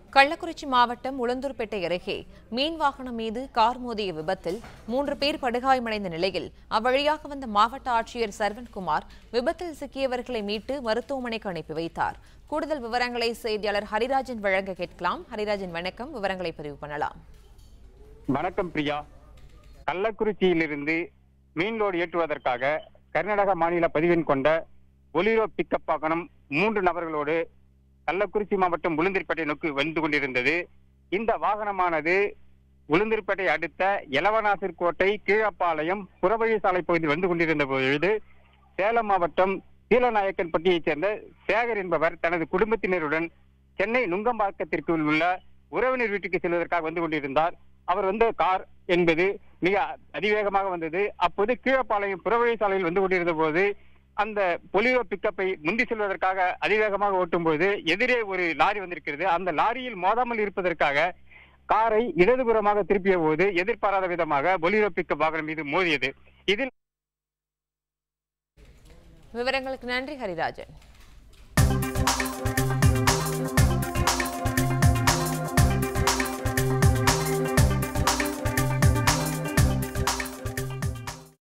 கள்ளக்குறிச்சி மாவட்டம் உளுந்தூர்பேட்டை அருகே மீன் வாகனம் மீது கார் மோதிய விபத்தில் மூன்று பேர் படுகாயமடைந்த நிலையில் அவ்வழியாக வந்த மாவட்ட ஆட்சியர் சரவண்குமார் விபத்தில் சிக்கியவர்களை மீட்டு மருத்துவமனைக்கு அனுப்பி வைத்தார் கூடுதல் விவரங்களை செய்தியாளர் ஹரிராஜன் வழங்க கேட்கலாம் ஹரிராஜன் வணக்கம் விவரங்களை பதிவு பண்ணலாம் வணக்கம் பிரியா கள்ளக்குறிச்சியிலிருந்து மீன் லோடு ஏற்றுவதற்காக கர்நாடக மாநில பதிவெண் கொண்ட பொலிரோ பிக்கப் வாகனம் மூன்று நபர்களோடு கள்ளக்குறிச்சி மாவட்டம் உளுந்தூர்பேட்டை நோக்கி வந்து கொண்டிருந்தது இந்த வாகனமானது உளுந்தூர்பேட்டை அடுத்த எலவனாசிர் கோட்டை கீழப்பாளையம் புறவழி சாலை பகுதியில் வந்து கொண்டிருந்த பொழுது சேலம் மாவட்டம் சீலநாயக்கன்பட்டியைச் சேர்ந்த சேகர் என்பவர் தனது குடும்பத்தினருடன் சென்னை நுங்கம்பாக்கத்திற்கு உள்ள உறவினர் வீட்டுக்கு செல்வதற்காக வந்து கொண்டிருந்தார் அவர் வந்த கார் என்பது மிக அதிவேகமாக வந்தது அப்போது கீழப்பாளையம் புறவழி சாலையில் வந்து கொண்டிருந்த போது அந்த பொலிவோ பிக்கப்பை முந்தி செல்வதற்காக அதிவேகமாக ஓட்டும் போது எதிரே ஒரு லாரி வந்திருக்கிறது அந்த லாரியில் மோதாமல் இருப்பதற்காக காரை இடதுபுறமாக திருப்பிய போது எதிர்பாராத விதமாக பொலிரோ பிக்கப் வாகனம் மீது மோதியது இதில் விவரங்களுக்கு நன்றி ஹரிராஜன்